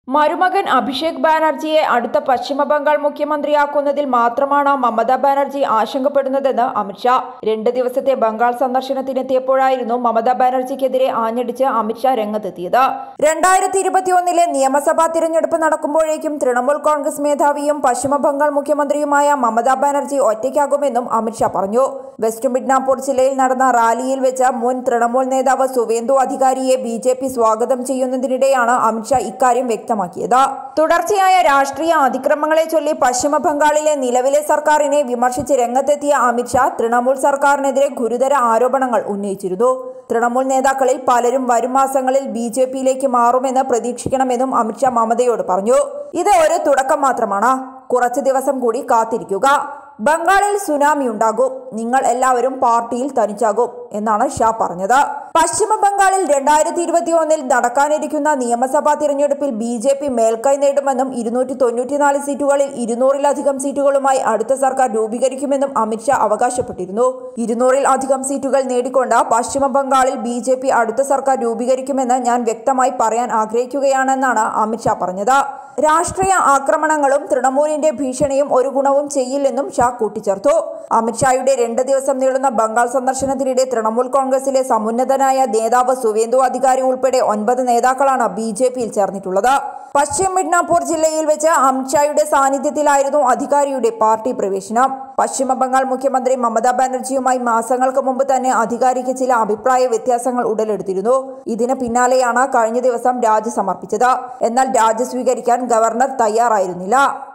മരുമകൻ അഭിഷേക് ബാനർജിയെ അടുത്ത പശ്ചിമ ബംഗാൾ മുഖ്യമന്ത്രിയാക്കുന്നതിൽ മാത്രമാണ് മമതാ ബാനർജി ആശങ്കപ്പെടുന്നതെന്ന് അമിത്ഷാ രണ്ട് ദിവസത്തെ ബംഗാൾ സന്ദർശനത്തിനെത്തിയപ്പോഴായിരുന്നു മമതാ ബാനർജിക്കെതിരെ ആഞ്ഞടിച്ച് അമിത്ഷാ രംഗത്തെത്തിയത് രണ്ടായിരത്തി ഇരുപത്തിയൊന്നിലെ നിയമസഭാ തിരഞ്ഞെടുപ്പ് നടക്കുമ്പോഴേക്കും തൃണമൂൽ കോൺഗ്രസ് മേധാവിയും പശ്ചിമ ബംഗാൾ മുഖ്യമന്ത്രിയുമായ മമതാ ബാനർജി ഒറ്റയ്ക്കാകുമെന്നും അമിത്ഷാ പറഞ്ഞു വെസ്റ്റ് മിഡ്നാപൂർ ജില്ലയിൽ നടന്ന റാലിയിൽ വെച്ച് മുൻ തൃണമൂൽ നേതാവ് സുവേന്ദു അധികാരിയെ ബി ജെ പി സ്വാഗതം ചെയ്യുന്നതിനിടെയാണ് അമിത്ഷാ ഇക്കാര്യം വ്യക്തമാക്കിയത് തുടർച്ചയായ രാഷ്ട്രീയ അതിക്രമങ്ങളെ ചൊല്ലി പശ്ചിമ ബംഗാളിലെ നിലവിലെ സർക്കാരിനെ വിമർശിച്ച് രംഗത്തെത്തിയ അമിത്ഷാ തൃണമൂൽ സർക്കാരിനെതിരെ ഗുരുതര ആരോപണങ്ങൾ ഉന്നയിച്ചിരുന്നു തൃണമൂൽ നേതാക്കളിൽ പലരും വരും മാസങ്ങളിൽ ബി ജെ പിയിലേക്ക് മാറുമെന്ന് പ്രതീക്ഷിക്കണമെന്നും അമിത്ഷാ മമതയോട് പറഞ്ഞു ഇത് ഒരു തുടക്കം മാത്രമാണ് കുറച്ച് ദിവസം കൂടി കാത്തിരിക്കുക ബംഗാളിൽ സുനാമി ഉണ്ടാകും നിങ്ങൾ എല്ലാവരും പാർട്ടിയിൽ തനിച്ചാകും എന്നാണ് ഷാ പറഞ്ഞത് പശ്ചിമ ബംഗാളിൽ രണ്ടായിരത്തി ഇരുപത്തി ഒന്നിൽ നടക്കാനിരിക്കുന്ന നിയമസഭാ തിരഞ്ഞെടുപ്പിൽ ബി ജെ പി മേൽക്കൈ നേടുമെന്നും ഇരുന്നൂറ്റി തൊണ്ണൂറ്റിനാല് സീറ്റുകളിൽ ഇരുന്നൂറിലധികം സീറ്റുകളുമായി അടുത്ത സർക്കാർ രൂപീകരിക്കുമെന്നും അമിത്ഷാ അവകാശപ്പെട്ടിരുന്നു ഇരുന്നൂറിൽ അധികം സീറ്റുകൾ നേടിക്കൊണ്ട് പശ്ചിമ ബംഗാളിൽ ബി ജെ പി അടുത്ത സർക്കാർ രൂപീകരിക്കുമെന്ന് ഞാൻ വ്യക്തമായി പറയാൻ ആഗ്രഹിക്കുകയാണെന്നാണ് അമിത്ഷാ പറഞ്ഞത് രാഷ്ട്രീയ ആക്രമണങ്ങളും തൃണമൂലിന്റെ ഭീഷണിയും ഒരു ഗുണവും ചെയ്യില്ലെന്നും ഷാ കൂട്ടിച്ചേർത്തു അമിത്ഷായുടെ രണ്ട് ദിവസം നീളുന്ന ബംഗാൾ സന്ദർശനത്തിനിടെ തൃണമൂൽ കോൺഗ്രസിലെ സമുന്നതനായ നേതാവ് സുവേന്ദു അധികാരി ഉൾപ്പെടെ ഒൻപത് നേതാക്കളാണ് ബി ജെ പിയിൽ ചേർന്നിട്ടുള്ളത് പശ്ചിം മിഡ്നാപൂർ ജില്ലയിൽ വെച്ച് അമിത്ഷായുടെ സാന്നിധ്യത്തിലായിരുന്നു അധികാരിയുടെ പാർട്ടി പ്രവേശനം പശ്ചിമ ബംഗാൾ മുഖ്യമന്ത്രി മമതാ ബാനർജിയുമായി മാസങ്ങൾക്ക് മുമ്പ് തന്നെ അധികാരിക്ക് ചില അഭിപ്രായ വ്യത്യാസങ്ങൾ ഉടലെടുത്തിരുന്നു ഇതിന് പിന്നാലെയാണ് കഴിഞ്ഞ ദിവസം രാജി സമർപ്പിച്ചത് എന്നാൽ രാജി സ്വീകരിക്കാൻ ഗവർണർ തയ്യാറായിരുന്നില്ല